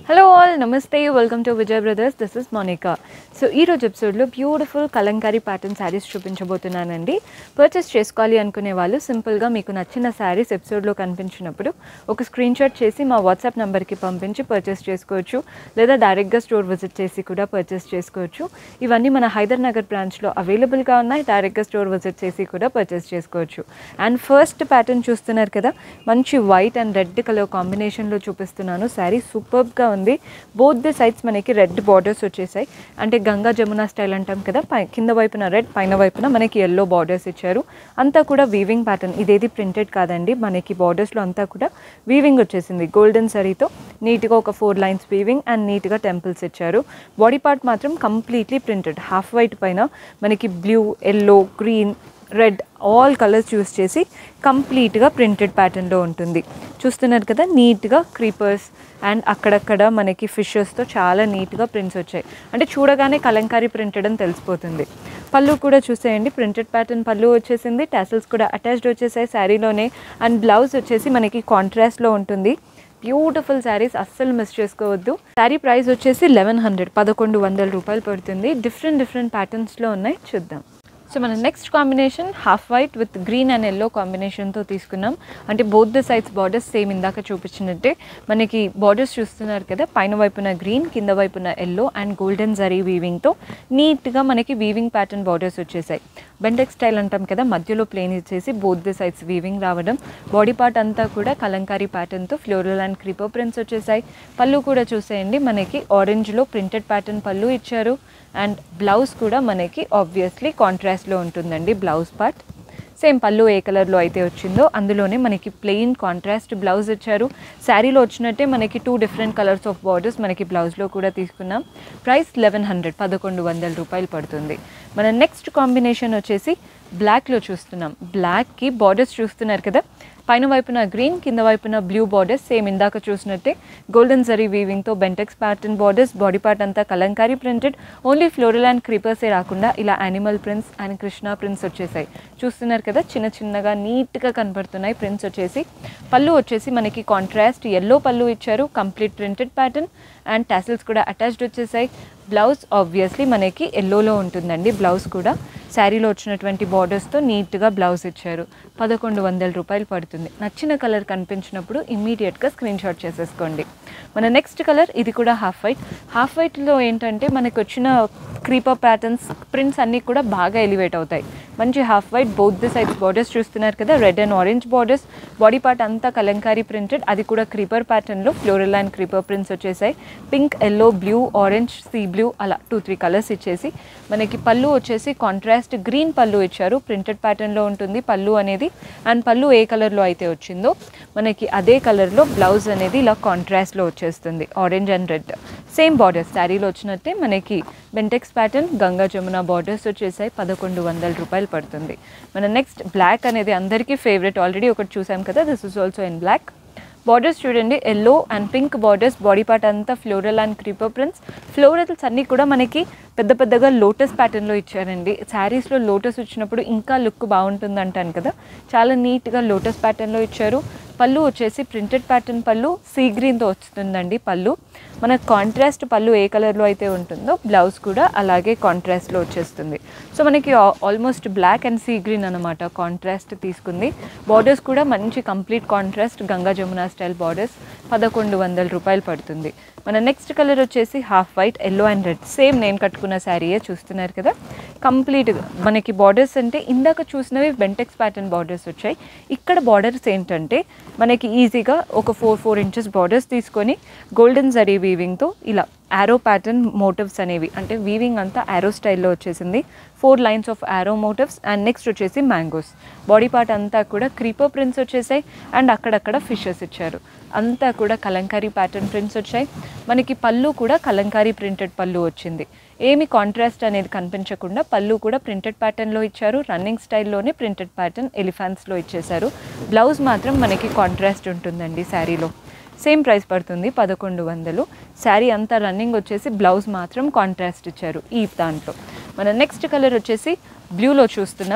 hello all నమస్తే welcome to Vijay brothers this is Monika so ఈ రోజు ఎపిసోడ్లో బ్యూటిఫుల్ కలంకారీ ప్యాటర్న్ శారీస్ చూపించబోతున్నానండి పర్చేస్ చేసుకోవాలి అనుకునే వాళ్ళు సింపుల్గా మీకు నచ్చిన శారీస్ ఎపిసోడ్లో కనిపించినప్పుడు ఒక స్క్రీన్ షాట్ చేసి మా వాట్సాప్ నెంబర్కి పంపించి పర్చేస్ చేసుకోవచ్చు లేదా డైరెక్ట్గా స్టోర్ విజిట్ చేసి కూడా పర్చేస్ చేసుకోవచ్చు ఇవన్నీ మన హైదర్ నగర్ బ్రాంచ్లో అవైలబుల్గా ఉన్నాయి డైరెక్ట్గా స్టోర్ విజిట్ చేసి కూడా పర్చేస్ చేసుకోవచ్చు అండ్ ఫస్ట్ ప్యాటర్న్ చూస్తున్నారు కదా మంచి వైట్ అండ్ రెడ్ కలర్ కాంబినేషన్లో చూపిస్తున్నాను శారీ సూపర్గా ఉంది బోత్ ది సైడ్స్ మనకి రెడ్ బార్డర్స్ వచ్చేసాయి అంటే గంగా జమున స్టైల్ అంటాం కదా పై కింద వైపున రెడ్ పైన వైపున మనకి ఎల్లో బార్డర్స్ ఇచ్చారు అంతా కూడా వీవింగ్ ప్యాటర్న్ ఇదేది ప్రింటెడ్ కాదండి మనకి బార్డర్స్లో అంతా కూడా వీవింగ్ వచ్చేసింది గోల్డెన్ సరీతో నీట్గా ఒక ఫోర్ లైన్స్ వీవింగ్ అండ్ నీట్గా టెంపుల్స్ ఇచ్చారు బాడీ పార్ట్ మాత్రం కంప్లీట్లీ ప్రింటెడ్ హాఫ్ వైట్ పైన మనకి blue yellow green red all colours use చేసి కంప్లీట్గా ప్రింటెడ్ ప్యాటర్న్లో ఉంటుంది చూస్తున్నారు కదా నీట్గా క్రీపర్స్ అండ్ అక్కడక్కడ మనకి ఫిషెస్తో చాలా నీట్గా ప్రింట్స్ వచ్చాయి అంటే చూడగానే కలంకారీ ప్రింటెడ్ అని తెలిసిపోతుంది పళ్ళు కూడా చూసేయండి ప్రింటెడ్ ప్యాటర్న్ పళ్ళు వచ్చేసింది టాసిల్స్ కూడా అటాచ్డ్ వచ్చేసాయి శారీలోనే అండ్ బ్లౌజ్ వచ్చేసి మనకి కాంట్రాస్ట్లో ఉంటుంది బ్యూటిఫుల్ శారీస్ అస్సలు మిస్ చేసుకోవద్దు శారీ ప్రైస్ వచ్చేసి లెవెన్ హండ్రెడ్ పదకొండు వందల రూపాయలు పడుతుంది డిఫరెంట్ డిఫరెంట్ ప్యాటర్న్స్లో ఉన్నాయి చూద్దాం సో మన next combination half white with green and yellow కాంబినేషన్తో తీసుకున్నాం అంటే both the sides borders same ఇందాక చూపించినట్టే మనకి బార్డర్స్ చూస్తున్నారు కదా పైన వైపున గ్రీన్ కింద వైపున ఎల్లో అండ్ గోల్డెన్ జరీ వీవింగ్తో నీట్గా మనకి వీవింగ్ ప్యాటర్న్ బార్డర్స్ వచ్చేసాయి బెండెక్ స్టైల్ అంటాం కదా మధ్యలో ప్లేన్ ఇచ్చేసి బోత్ ద సైడ్స్ వీవింగ్ రావడం బాడీ పార్ట్ అంతా కూడా కలంకారీ ప్యాటర్న్తో ఫ్లోరల్ అండ్ క్రీపర్ ప్రింట్స్ వచ్చేసాయి పళ్ళు కూడా చూసేయండి మనకి ఆరెంజ్లో ప్రింటెడ్ ప్యాటర్న్ పళ్ళు ఇచ్చారు అండ్ బ్లౌజ్ కూడా మనకి ఆబ్వియస్లీ కాంట్రాస్ట్లో ఉంటుందండి బ్లౌజ్ పార్ట్ సేమ్ పళ్ళు ఏ కలర్లో అయితే వచ్చిందో అందులోనే మనకి ప్లెయిన్ కాంట్రాస్ట్ బ్లౌజ్ ఇచ్చారు శారీలో వచ్చినట్టే మనకి two different colours of borders మనకి బ్లౌజ్లో కూడా తీసుకున్నాం ప్రైస్ లెవెన్ హండ్రెడ్ పదకొండు వందల రూపాయలు పడుతుంది మన నెక్స్ట్ కాంబినేషన్ వచ్చేసి బ్లాక్లో చూస్తున్నాం బ్లాక్కి బార్డర్స్ చూస్తున్నారు కదా పైన వైపున గ్రీన్ కింద వైపున బ్లూ బార్డర్స్ సేమ్ ఇందాక చూసినట్టే గోల్డెన్ జరీ వీవింగ్తో Bentex pattern borders body part అంతా Kalamkari printed only floral and క్రీపర్సే రాకుండా ఇలా animal prints and Krishna prints వచ్చేసాయి చూస్తున్నారు కదా చిన్న చిన్నగా నీట్గా కనపడుతున్నాయి ప్రింట్స్ వచ్చేసి పళ్ళు వచ్చేసి మనకి కాంట్రాస్ట్ ఎల్లో పళ్ళు ఇచ్చారు complete printed pattern and tassels కూడా అటాచ్డ్ వచ్చేసాయి బ్లౌజ్ ఆబ్వియస్లీ మనకి ఎల్లోలో ఉంటుందండి బ్లౌజ్ కూడా శారీలో వచ్చినటువంటి బార్డర్స్తో నీట్గా బ్లౌజ్ ఇచ్చారు పదకొండు వందల రూపాయలు పడుతుంది నచ్చిన కలర్ కనిపించినప్పుడు ఇమ్మీడియట్గా స్క్రీన్ షాట్ చేసేసుకోండి మన నెక్స్ట్ కలర్ ఇది కూడా హాఫ్ వైట్ హాఫ్ వైట్లో ఏంటంటే మనకు వచ్చిన క్రీపర్ ప్యాటర్న్స్ ప్రింట్స్ అన్నీ కూడా బాగా ఎలివేట్ అవుతాయి మంచి half white both the sides borders చూస్తున్నారు కదా red and orange borders body part అంతా కలంకారీ ప్రింటెడ్ అది కూడా క్రీపర్ ప్యాటర్న్లో ఫ్లోరల్ అండ్ క్రీపర్ ప్రింట్స్ వచ్చేసాయి pink yellow blue orange sea blue అలా టూ త్రీ కలర్స్ ఇచ్చేసి మనకి పళ్ళు వచ్చేసి కాంట్రాస్ట్ గ్రీన్ పళ్ళు ఇచ్చారు ప్రింటెడ్ ప్యాటర్న్లో ఉంటుంది పళ్ళు అనేది అండ్ పళ్ళు ఏ కలర్లో అయితే వచ్చిందో మనకి అదే కలర్లో బ్లౌజ్ అనేది ఇలా కాంట్రాస్ట్లో వచ్చేస్తుంది orange and red same borders శారీలో వచ్చినట్టే మనకి Bentex pattern Ganga Jamuna borders వచ్చేసాయి పదకొండు వందల రూపాయలు పడుతుంది మన నెక్స్ట్ బ్లాక్ అనేది అందరికీ ఫేవరెట్ ఆల్రెడీ ఒకటి చూసాం కదా this is also in black borders చూడండి yellow and pink borders body part అంతా floral and creeper prints florals అన్నీ కూడా మనకి పెద్ద పెద్దగా లోటస్ ప్యాటర్న్లో ఇచ్చారండి శారీస్లో లోటస్ వచ్చినప్పుడు ఇంకా లుక్ బాగుంటుంది అంటాను కదా చాలా నీట్గా లోటస్ ప్యాటర్న్లో ఇచ్చారు పళ్ళు వచ్చేసి ప్రింటెడ్ ప్యాటర్న్ పళ్ళు సీ గ్రీన్తో వస్తుందండి పళ్ళు మన కాంట్రాస్ట్ పళ్ళు ఏ కలర్లో అయితే ఉంటుందో బ్లౌజ్ కూడా అలాగే కాంట్రాస్ట్లో వచ్చేస్తుంది సో మనకి almost black and sea green అనమాట కాంట్రాస్ట్ తీసుకుంది బార్డర్స్ కూడా మంచి complete contrast Ganga Jamuna style borders పదకొండు వందల రూపాయలు పడుతుంది మన నెక్స్ట్ కలర్ వచ్చేసి half white yellow and red same నేను కట్టుకున్న శారీయే చూస్తున్నారు కదా కంప్లీట్గా మనకి బార్డర్స్ అంటే ఇందాక చూసినవి బెంటెక్స్ ప్యాటర్న్ బార్డర్స్ వచ్చాయి ఇక్కడ బార్డర్స్ ఏంటంటే మనకి ఈజీగా ఒక ఫోర్ ఫోర్ ఇంచెస్ బార్డర్స్ తీసుకొని గోల్డెన్ జరీ వీవింగ్తో ఇలా యారో ప్యాటర్న్ మోటివ్స్ అనేవి అంటే వీవింగ్ అంతా యారో స్టైల్లో వచ్చేసింది four lines of arrow motifs and next వచ్చేసి మ్యాంగోస్ బాడీ పార్ట్ అంతా కూడా క్రీపర్ ప్రింట్స్ వచ్చేసాయి అండ్ అక్కడక్కడ ఫిషెస్ ఇచ్చారు అంతా కూడా కలంకారీ ప్యాటర్న్ ప్రింట్స్ వచ్చాయి మనకి పళ్ళు కూడా కలంకారీ ప్రింటెడ్ పళ్ళు వచ్చింది ఏమి కాంట్రాస్ట్ అనేది కనిపించకుండా పళ్ళు కూడా ప్రింటెడ్ ప్యాటర్న్లో ఇచ్చారు రన్నింగ్ స్టైల్లోనే ప్రింటెడ్ ప్యాటర్న్ ఎలిఫాన్స్లో ఇచ్చేశారు బ్లౌజ్ మాత్రం మనకి కాంట్రాస్ట్ ఉంటుందండి శారీలో సేమ్ ప్రైస్ పడుతుంది పదకొండు వందలు శారీ అంతా రన్నింగ్ వచ్చేసి బ్లౌజ్ మాత్రం కాంట్రాస్ట్ ఇచ్చారు ఈ దాంట్లో మన నెక్స్ట్ కలర్ వచ్చేసి బ్లూలో చూస్తున్నాం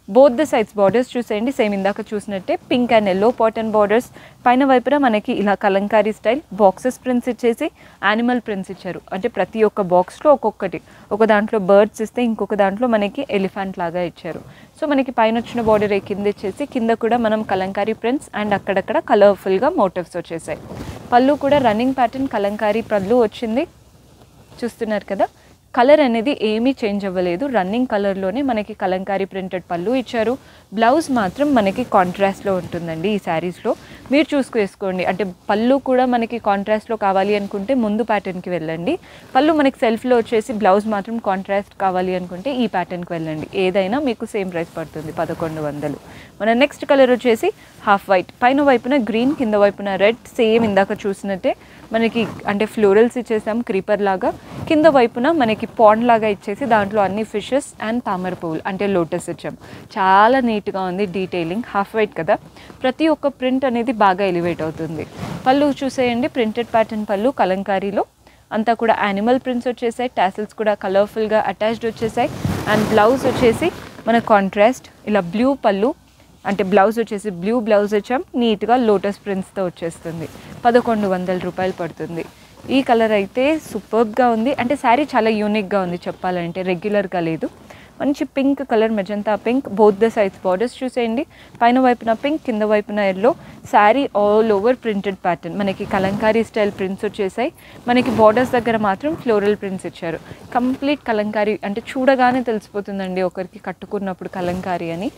బోత్ ద సైడ్స్ బార్డర్స్ చూసేయండి సేమ్ ఇందాక చూసినట్టే pink and yellow pattern borders పైన వైపున మనకి ఇలా కలంకారీ స్టైల్ బాక్సెస్ ప్రింట్స్ ఇచ్చేసి యానిమల్ ప్రింట్స్ ఇచ్చారు అంటే ప్రతి ఒక్క బాక్స్లో ఒక్కొక్కటి ఒక దాంట్లో బర్డ్స్ ఇస్తే ఇంకొక దాంట్లో మనకి ఎలిఫెంట్ లాగా ఇచ్చారు సో మనకి పైన వచ్చిన బార్డర్ కింద ఇచ్చేసి కింద కూడా మనం కలంకారీ ప్రింట్స్ అండ్ అక్కడక్కడ కలర్ఫుల్గా మోటివ్స్ వచ్చేసాయి పళ్ళు కూడా రన్నింగ్ ప్యాటర్న్ కలంకారీ పళ్ళు వచ్చింది చూస్తున్నారు కదా కలర్ అనేది ఏమీ చేంజ్ అవ్వలేదు రన్నింగ్ కలర్లోనే మనకి కలంకారీ ప్రింటెడ్ పళ్ళు ఇచ్చారు బ్లౌజ్ మాత్రం మనకి కాంట్రాస్ట్లో ఉంటుందండి ఈ శారీస్లో మీరు చూసుకేసుకోండి అంటే పళ్ళు కూడా మనకి కాంట్రాస్ట్లో కావాలి అనుకుంటే ముందు ప్యాటర్న్కి వెళ్ళండి పళ్ళు మనకి సెల్ఫ్లో వచ్చేసి బ్లౌజ్ మాత్రం కాంట్రాస్ట్ కావాలి అనుకుంటే ఈ ప్యాటర్న్కి వెళ్ళండి ఏదైనా మీకు సేమ్ ప్రైస్ పడుతుంది పదకొండు వందలు మన నెక్స్ట్ కలర్ వచ్చేసి హాఫ్ వైట్ పైన వైపున గ్రీన్ కింద వైపున రెడ్ సేమ్ ఇందాక చూసినట్టే మనకి అంటే ఫ్లోరల్స్ ఇచ్చేసాం క్రీపర్ లాగా కింద వైపున మనకి పాండ్ లాగా ఇచ్చేసి దాంట్లో అన్ని ఫిషెస్ అండ్ తామర పువ్వులు అంటే లోటస్ ఇచ్చాం చాలా నీట్గా ఉంది డీటెయిలింగ్ హాఫ్ వైట్ కదా ప్రతి ఒక్క ప్రింట్ అనేది బాగా ఎలివేట్ అవుతుంది పళ్ళు చూసేయండి ప్రింటెడ్ ప్యాటర్న్ పళ్ళు కలంకారీలో అంతా కూడా యానిమల్ ప్రింట్స్ వచ్చేసాయి టాసిల్స్ కూడా కలర్ఫుల్గా అటాచ్డ్ వచ్చేసాయి అండ్ బ్లౌజ్ వచ్చేసి మన కాంట్రాస్ట్ ఇలా బ్లూ పళ్ళు అంటే బ్లౌజ్ వచ్చేసి బ్లూ బ్లౌజ్ వచ్చాం నీట్గా లోటస్ ప్రింట్స్తో వచ్చేస్తుంది పదకొండు వందల రూపాయలు పడుతుంది ఈ కలర్ అయితే సూపర్బ్గా ఉంది అంటే శారీ చాలా యూనిక్గా ఉంది చెప్పాలంటే రెగ్యులర్గా లేదు మంచి pink colour magenta pink both the సైజ్ బార్డర్స్ చూసేయండి పైన వైపున పింక్ కింద వైపున yellow saree all over printed pattern మనకి కలంకారీ స్టైల్ ప్రింట్స్ వచ్చేసాయి మనకి బార్డర్స్ దగ్గర మాత్రం ఫ్లోరల్ ప్రింట్స్ ఇచ్చారు కంప్లీట్ కలంకారీ అంటే చూడగానే తెలిసిపోతుందండి ఒకరికి కట్టుకున్నప్పుడు కలంకారీ అని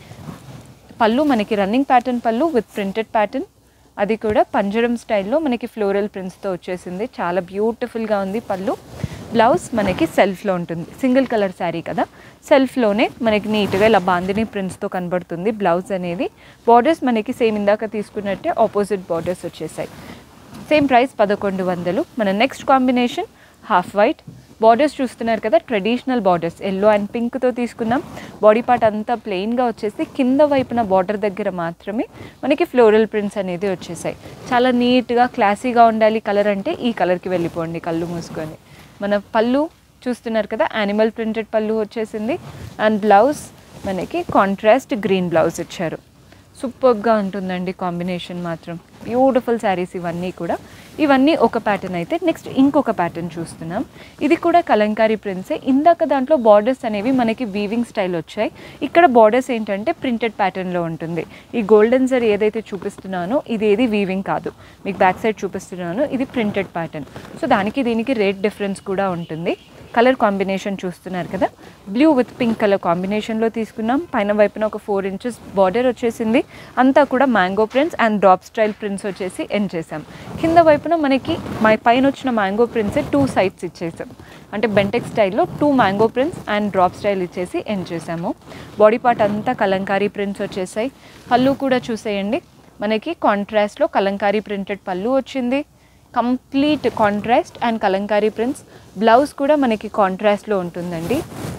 పళ్ళు మనకి రన్నింగ్ ప్యాటర్న్ పళ్ళు విత్ ప్రింటెడ్ ప్యాటర్న్ అది కూడా పంజరం స్టైల్లో మనకి ఫ్లోరల్ ప్రింట్స్తో వచ్చేసింది చాలా బ్యూటిఫుల్గా ఉంది పళ్ళు బ్లౌజ్ మనకి సెల్ఫ్లో ఉంటుంది సింగిల్ కలర్ శారీ కదా సెల్ఫ్లోనే మనకి నీట్గా ఇలా బాందిని ప్రింట్స్తో కనబడుతుంది బ్లౌజ్ అనేది బార్డర్స్ మనకి సేమ్ ఇందాక తీసుకున్నట్టే ఆపోజిట్ బార్డర్స్ వచ్చేసాయి సేమ్ ప్రైస్ పదకొండు వందలు మన next combination half white borders చూస్తున్నారు కదా ట్రెడిషనల్ బార్డర్స్ ఎల్లో అండ్ పింక్తో తీసుకున్నాం బాడీ పార్ట్ అంతా ప్లెయిన్గా వచ్చేసి కింద వైపున బార్డర్ దగ్గర మాత్రమే మనకి ఫ్లోరల్ ప్రింట్స్ అనేది వచ్చేసాయి చాలా నీట్గా క్లాసీగా ఉండాలి కలర్ అంటే ఈ కలర్కి వెళ్ళిపోండి కళ్ళు మూసుకొని మన పళ్ళు చూస్తున్నారు కదా యానిమల్ ప్రింటెడ్ పళ్ళు వచ్చేసింది అండ్ బ్లౌజ్ మనకి కాంట్రాస్ట్ గ్రీన్ బ్లౌజ్ ఇచ్చారు సూపర్గా ఉంటుందండి కాంబినేషన్ మాత్రం బ్యూటిఫుల్ శారీస్ ఇవన్నీ కూడా ఇవన్నీ ఒక ప్యాటర్న్ అయితే నెక్స్ట్ ఇంకొక ప్యాటర్న్ చూస్తున్నాం ఇది కూడా కలంకారీ ప్రింట్సే ఇందాక దాంట్లో బార్డర్స్ అనేవి మనకి వీవింగ్ స్టైల్ వచ్చాయి ఇక్కడ బార్డర్స్ ఏంటంటే ప్రింటెడ్ ప్యాటర్న్లో ఉంటుంది ఈ గోల్డెన్ జర్ ఏదైతే చూపిస్తున్నానో ఇది ఏది వీవింగ్ కాదు మీకు బ్యాక్ సైడ్ చూపిస్తున్నాను ఇది ప్రింటెడ్ ప్యాటర్న్ సో దానికి దీనికి రేట్ డిఫరెన్స్ కూడా ఉంటుంది కలర్ కాంబినేషన్ చూస్తున్నారు కదా బ్లూ విత్ పింక్ కలర్ కాంబినేషన్లో తీసుకున్నాం పైన వైపున ఒక ఫోర్ ఇంచెస్ బార్డర్ వచ్చేసింది అంతా కూడా mango prints and drop style prints వచ్చేసి ఎండ్ చేసాం కింద వైపున మనకి మా పైన వచ్చిన మ్యాంగో ప్రింట్సే టూ సైడ్స్ ఇచ్చేసాం అంటే బెంటెక్ స్టైల్లో two mango prints and drop style ఇచ్చేసి ఎండ్ చేసాము బాడీ పార్ట్ అంతా కలంకారీ ప్రింట్స్ వచ్చేసాయి పళ్ళు కూడా చూసేయండి మనకి కాంట్రాస్ట్లో కలంకారీ ప్రింటెడ్ పళ్ళు వచ్చింది complete contrast and Kalamkari prints blouse కూడా మనకి కాంట్రాస్ట్లో ఉంటుందండి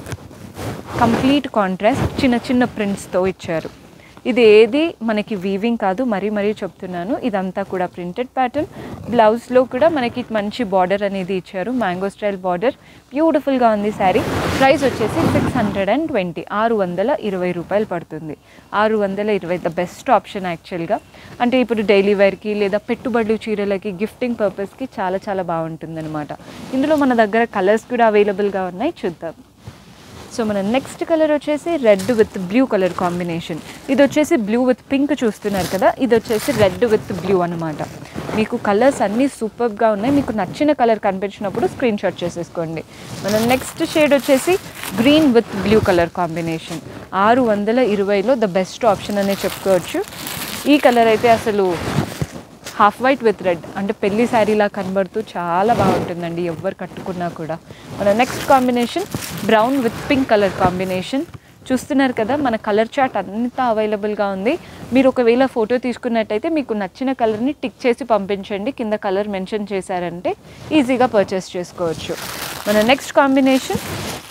కంప్లీట్ కాంట్రాస్ట్ చిన్న చిన్న ప్రింట్స్తో ఇచ్చారు ఇది ఏది మనకి వీవింగ్ కాదు మరీ మరీ చెప్తున్నాను ఇదంతా కూడా ప్రింటెడ్ ప్యాటర్న్ బ్లౌజ్లో కూడా మనకి మంచి బార్డర్ అనేది ఇచ్చారు మ్యాంగో స్టైల్ బార్డర్ బ్యూటిఫుల్గా ఉంది శారీ ప్రైస్ వచ్చేసి సిక్స్ హండ్రెడ్ అండ్ ట్వంటీ ఆరు వందల ఇరవై రూపాయలు పడుతుంది ఆరు వందల ఇరవై ద బెస్ట్ ఆప్షన్ యాక్చువల్గా అంటే ఇప్పుడు డైలీ వేర్కి లేదా పెట్టుబడులు చీరలకి గిఫ్టింగ్ పర్పస్కి చాలా చాలా బాగుంటుందన్నమాట ఇందులో మన దగ్గర కలర్స్ కూడా అవైలబుల్గా ఉన్నాయి చూద్దాం సో మన నెక్స్ట్ కలర్ వచ్చేసి red with blue colour combination ఇది వచ్చేసి బ్లూ విత్ పింక్ చూస్తున్నారు కదా ఇది వచ్చేసి రెడ్ విత్ బ్లూ అనమాట మీకు కలర్స్ అన్నీ సూపర్గా ఉన్నాయి మీకు నచ్చిన కలర్ కనిపించినప్పుడు స్క్రీన్ షాట్ చేసేసుకోండి మన నెక్స్ట్ షేడ్ వచ్చేసి green with blue colour combination ఆరు వందల ఇరవైలో ద బెస్ట్ ఆప్షన్ అనే చెప్పుకోవచ్చు ఈ కలర్ అయితే అసలు హాఫ్ వైట్ విత్ రెడ్ అంటే పెళ్లి శారీలా కనబడుతూ చాలా బాగుంటుందండి ఎవరు కట్టుకున్నా కూడా మన next combination brown with pink colour combination చూస్తున్నారు కదా మన కలర్ చార్ట్ అంతా అవైలబుల్గా ఉంది మీరు ఒకవేళ ఫోటో తీసుకున్నట్టయితే మీకు నచ్చిన కలర్ని టిక్ చేసి పంపించండి కింద కలర్ మెన్షన్ చేశారంటే ఈజీగా పర్చేస్ చేసుకోవచ్చు మన నెక్స్ట్ కాంబినేషన్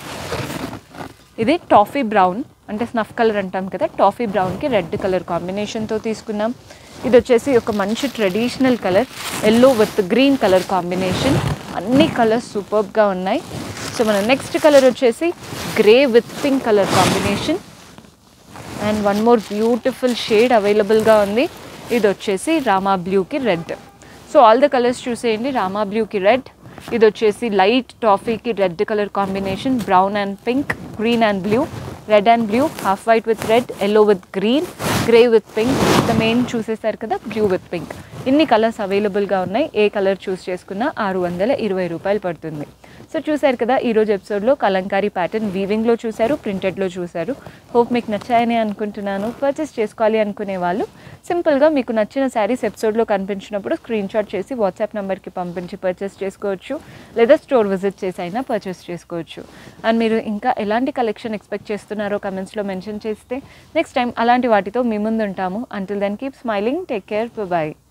ఇది టాఫీ బ్రౌన్ అంటే స్నఫ్ కలర్ అంటాం కదా టాఫీ బ్రౌన్కి రెడ్ కలర్ కాంబినేషన్తో తీసుకున్నాం ఇది వచ్చేసి ఒక మంచి traditional colour yellow with green colour combination అన్ని కలర్స్ సూపర్గా ఉన్నాయి సో మన నెక్స్ట్ కలర్ వచ్చేసి grey with pink colour combination and one more beautiful shade అవైలబుల్గా ఉంది ఇది వచ్చేసి రామా బ్లూకి red so all the colours చూసేయండి రామా బ్లూకి రెడ్ ఇది వచ్చేసి లైట్ టాఫీకి red colour combination brown and pink green and blue red and blue half white with red yellow with green grey with pink the main చూసేసారు కదా blue with pink ఇన్ని colours అవైలబుల్గా ఉన్నాయి ఏ కలర్ చూస్ చేసుకున్నా ఆరు వందల ఇరవై రూపాయలు పడుతుంది సో చూశారు కదా ఈరోజు ఎపిసోడ్లో కలంకారీ ప్యాటర్న్ వీవింగ్లో చూశారు ప్రింటెడ్లో చూశారు హోప్ మీకు నచ్చాయని అనుకుంటున్నాను పర్చేస్ చేసుకోవాలి అనుకునే వాళ్ళు సింపుల్గా మీకు నచ్చిన శారీస్ ఎపిసోడ్లో కనిపించినప్పుడు స్క్రీన్ షాట్ చేసి వాట్సాప్ నెంబర్కి పంపించి పర్చేస్ చేసుకోవచ్చు లేదా స్టోర్ విజిట్ చేసి అయినా పర్చేస్ చేసుకోవచ్చు అండ్ మీరు ఇంకా ఎలాంటి కలెక్షన్ ఎక్స్పెక్ట్ చేస్తున్నారో కమెంట్స్లో మెన్షన్ చేస్తే నెక్స్ట్ టైం అలాంటి వాటితో మీ ముందు ఉంటాము until then keep smiling take care bye